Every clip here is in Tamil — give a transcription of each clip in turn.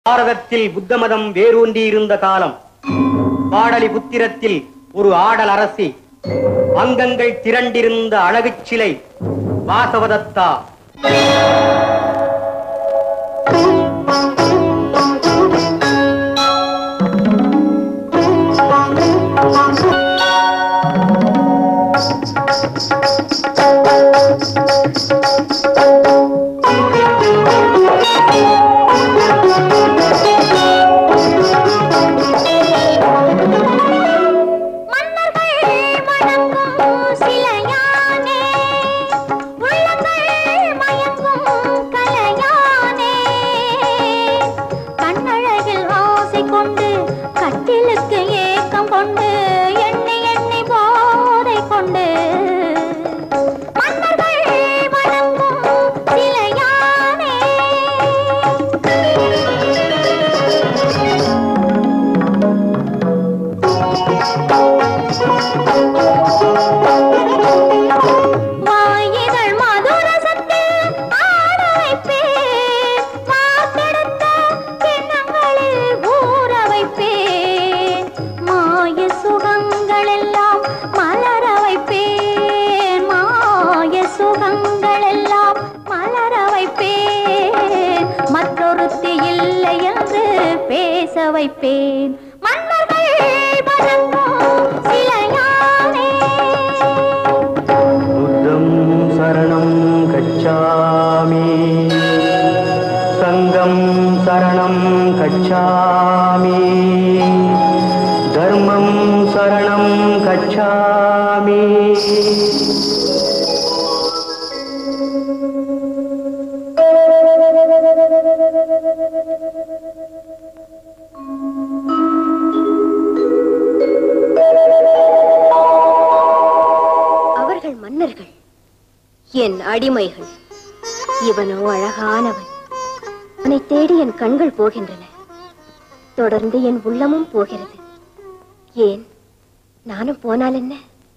பாரதத்தில் புத்த மதம் வேரூன்றியிருந்த காலம் பாடலி புத்திரத்தில் ஒரு ஆடல் அரசி அங்கங்கள் திரண்டிருந்த அழகுச் சிலை வாசவதத்தா மன்னர்கள் வணங்கும் சிலையானே உள்ளங்கள் மயங்கும் கலையானே கண்ணழகில் ஆசை கொண்டு கட்டிலுக்கு ஏக்கம் கொண்டு எண்ணி எண்ணி போதை கொண்டு மன்னர்கள் வணங்கும் சிலையானே வாயிகள் மதுரசத்தில் ஆட வைப்பேன் வார்த்தெடுத்த கிண்ணங்களில் ஊற வைப்பேன் மாய சுகங்கள் எல்லாம் மலர வைப்பேன் மாய சுகங்கள் எல்லாம் மலர வைப்பேன் மற்றொருத்தி இல்லை என்று பேச வைப்பேன் மன்னர்கள் வணங்கும் சிலையானே புத்தம் சரணம் கச்சாமி சங்கம் சரணம் கச்சாமி தர்மம் சரணம் கச்சாமி அவர்கள் மன்னர்கள் என் அடிமைகள் இவனோ அழகானவன் அவனை தேடி என் கண்கள் போகின்றன தொடர்ந்து என் உள்ளமும் போகிறது ஏன் நானும் போனால் என்ன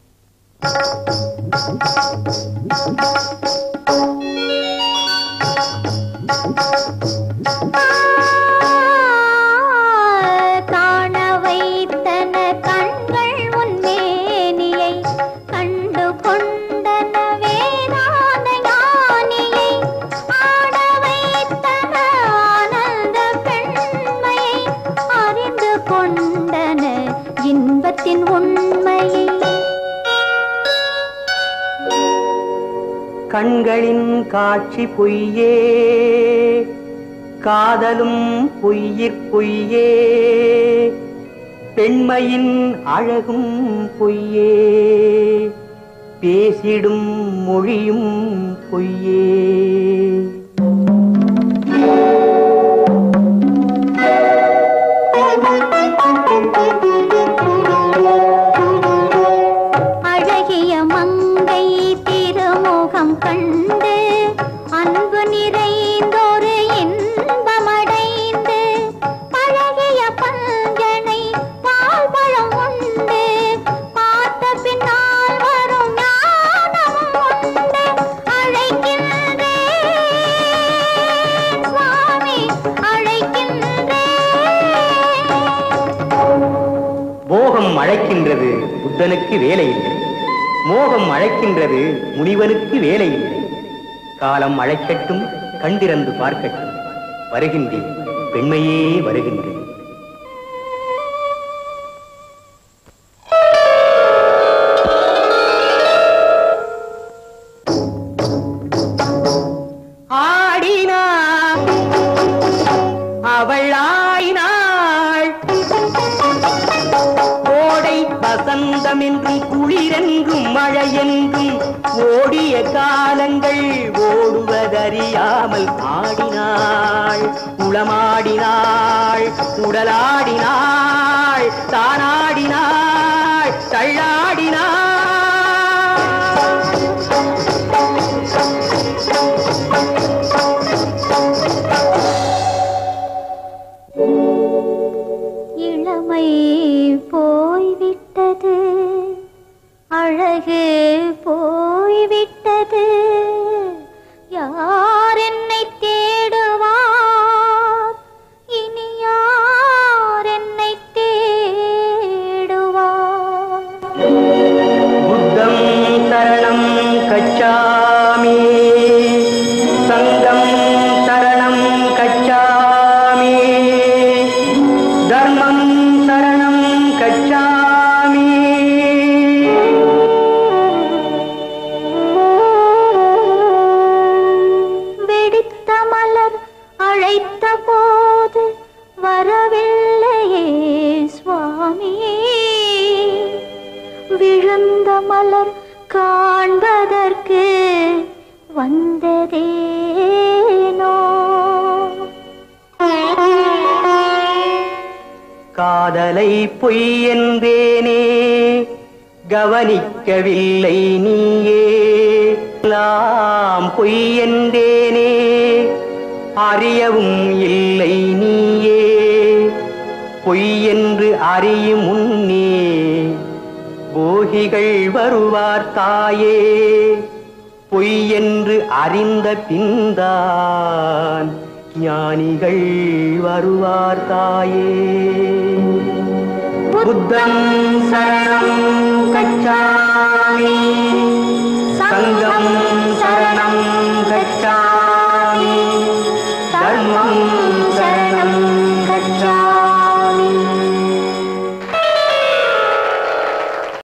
காண வைத்தன கண்கள் உன்மேனியை கண்டு கொண்டன வேதான ஞானியை ஆட வைத்தன ஆனந்த பெண்மையை அறிந்து கொண்டன இன்பத்தின் உண்மையை கண்களின் காட்சி பொய்யே காதலும் பொய்யிற் பொய்யே பெண்மையின் அழகும் பொய்யே பேசிடும் மொழியும் பொய்யே அழகிய மங்கை திருமுகம் கண்டு அன்பு நிறைந்தொரு இன்பமடைந்து பழகிய பஞ்சனை பால் பழம் உண்டு பார்த்த பின்னால் வரும் ஞானமும் உண்டு அழைக்கின்றேன் சுவாமி அழைக்கின்றேன் போகம் அழைக்கின்றது புத்தனுக்கு வேலை இல்லை மோகம் அழைக்கின்றது முனிவனுக்கு வேலை இல்லை காலம் அழைக்கட்டும் கண்டிறந்து பார்க்கட்டும் வருகின்றேன் பெண்மையே வருகின்றேன் ஆடினாள் அவள் ஆடினாள் கோடை வசந்தம் என்றும் குளிரென்றும் மழையென்றும் ஓடிய காலங்கள் ஓடுவதறியாமல் ஆடினாள் உளமாடினாள் உடலாடினாள் தானாடினாள் தள்ளாடினாள் இளமை போய்விட்டது அழகு போய்விட்டது யார் என்னை தேடுவார் இனி மலர் காண்பதற்கு வந்ததேனோ காதலை பொய் என்றேனே கவனிக்கவில்லை நீயே நாம் பொய் என்றேனே அறியவும் இல்லை நீயே பொய் என்று அறியும் முன்னே போகிகள் வருவார் தாயே பொய் என்று அறிந்த பின்தான் ஞானிகள் வருவார் தாயே புத்தம் சரணம் கச்சாமி சங்கம் சரணம் கச்சாமி தர்மம்